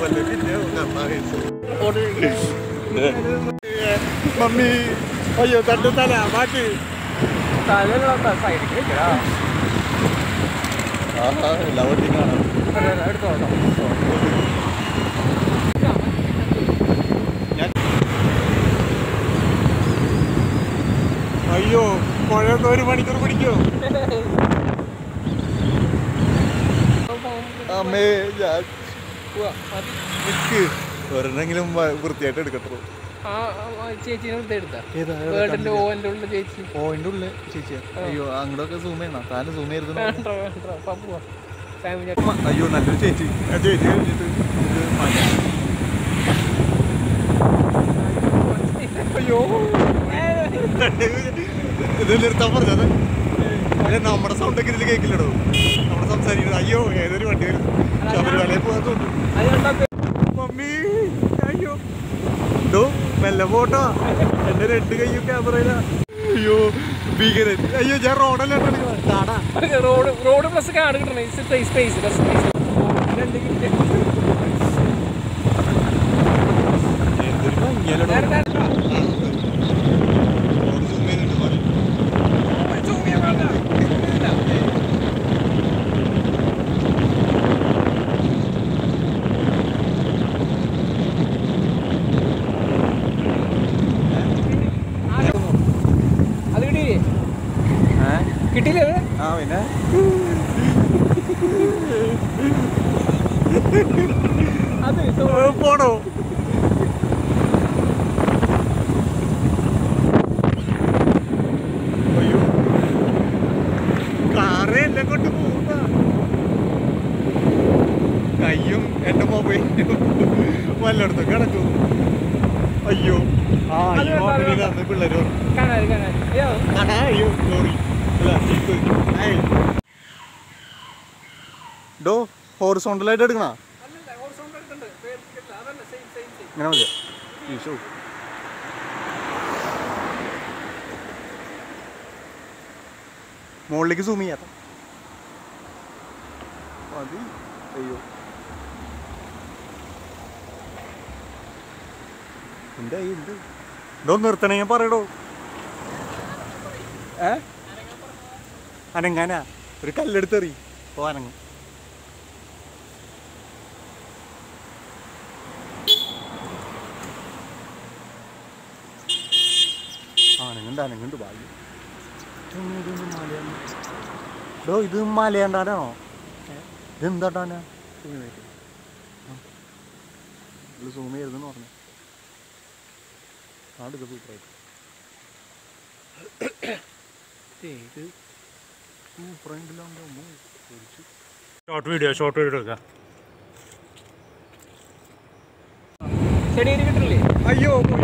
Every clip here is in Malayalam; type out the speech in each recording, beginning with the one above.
പല്ല് പിന്നെ കർണാകേസ് മമ്മി അയ്യോ തന്റെ തല മാറ്റി സൈഡിലേക്ക് വെക്കടാ ആഹാ എല്ലാവരും കാണാം എടുത്തോട്ടോ അയ്യോ പുഴയൊക്കെ ഒരു മണിക്കൂർ പിടിക്കോ അമ്മേ ഞാൻ നിക്ക് ഒരെണ്ണെങ്കിലും വ- വൃത്തിയായിട്ട് എടുക്കട്ടോ ആ ചേച്ചീനെ വെറുതെ എടുത്താ ഏതാ വേൾഡിന്റെ ഓവന്റെ ഉള്ള ചേച്ചി പോയിന്റ് ഉള്ളിൽ ചേച്ചിയാ അയ്യോ അങ്ങോട്ടൊക്കെ സൂം ചെയ്യണം താനും സൂം ചെയ്യരുത് വേണ്ട വേണ്ട പപ്പുവാ ഫാമിലി അയ്യോ നല്ലൊരു ചേച്ചി ആ ചേച്ചി കഴിഞ്ഞിട്ട് ഇത് മഴ. അയ്യോ ഇത് നിർത്താൻ പറഞ്ഞത് അല്ല നമ്മുടെ സൗണ്ട് ഒക്കെ ഇതിൽ കേൾക്കില്ലടോ നമ്മുടെ സംസാരിക്കുന്നത് അയ്യോ ഏതൊരു വണ്ടി വരും ശബരിമലയിൽ പോകാൻ തോന്നുന്നു മമ്മി അയ്യോ ഡോ മെല്ലെ പോട്ടോ എന്റെ രണ്ട് കയ്യും ക്യാമറയില അയ്യോ ഭീകരൻ അയ്യോ ഞാൻ റോഡല്ലേ കാണാ റോഡ് റോഡ് പ്ലസ് കാർഡ് കിട്ടണേ സ്പേസ് സ്പേസ് പ്ലസ് സ്പേസ് എന്തൊരു ഭംഗിയല്ലടോ റോഡ് zoom ചെയ്തിട്ട് മതി. അത് കിട്ടിയില്ലേ കിട്ടിയില്ലേ അത്? ആ പിന്നെ അത് ഏ, പോണോ അയ്യോ കാറ് എന്നെ കൊണ്ട് പോകുന്ന കയ്യും എന്റെ മൊബൈലും വല്ലയിടത്തും കിടക്കും അയ്യോ ആ അത് അയ്യോ വേണ്ട, അത് വേണ്ട. അന്ന് പിള്ളേര് പറഞ്ഞു കാണാൻ കാണാൻ അയ്യോ അടാ, അയ്യോ സോറി അല്ല ജീപ്പ് ഏയ്. ഡോ ഹോറിസോണ്ടലായിട്ട് എടുക്കണ ഇങ്ങനെ മതിയോ ഈശോ മുകളിലേക്ക് സൂം ചെയ്യാത്ത മതി അയ്യോ എന്താ എന്ത് ഡോ നിർത്തണേ ഞാൻ പറയടോ ഏ അനങ്ങാനാ ഒരു കല്ലെടുത്തെറി ഓ അനങ്ങും അനങ്ങുണ്ട് അനങ്ങുണ്ട് ഭാഗ്യം ഇതൊന്നും മലയാണ് ഡോ ഇത് മലയാണ്ടാനാണോ ഇതെന്താട്ടാനാ സൂം ചെയ്തെന്ന് പറഞ്ഞു ആടുക്ക സൂപ്പറായിട്ട് ഇത് സൂപ്പറായിട്ടില്ല ഷോർട്ട് വീഡിയോ ഷോർട്ട് വീഡിയോ എടുക്കാം ചെടിയിൽ കിട്ടില്ലേ അയ്യോ പോയി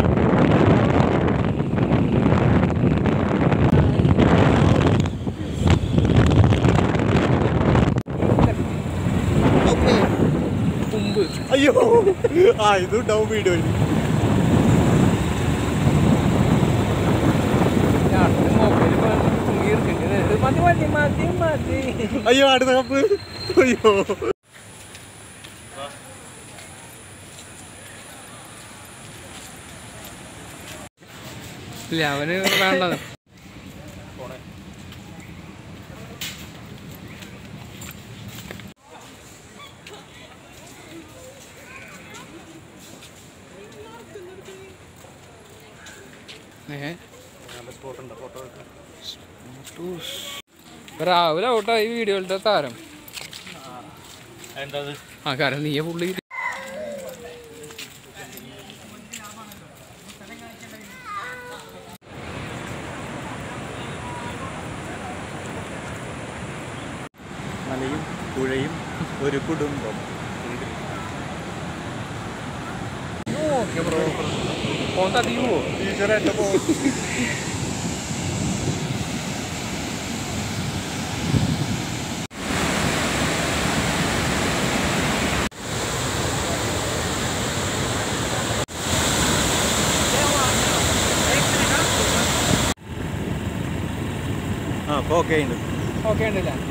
മുമ്പ് അയ്യോ ആ ഇത് ഉണ്ടാവും വീഡിയോയിൽ മതി മതി മതി മതി അയ്യോ അടുത്ത കപ്പ് അയ്യോ ഇല്ല അവന് വേണ്ടത് ഏ രാവിലെ ഔട്ടാ ഈ വീഡിയോയിലത്തെ താരം എന്താ ആ കാരണം നീയെ പുള്ളി മലയും പുഴയും ഒരു കുടുംബം ഓക്കെ ബ്രോ ഫോൺ തട്ടിക്കുമോ ടീച്ചർ എന്റെ പോ ആ അപ്പോൾ ഓക്കെ ഉണ്ട് ഓക്കെ ഉണ്ടല്ലേ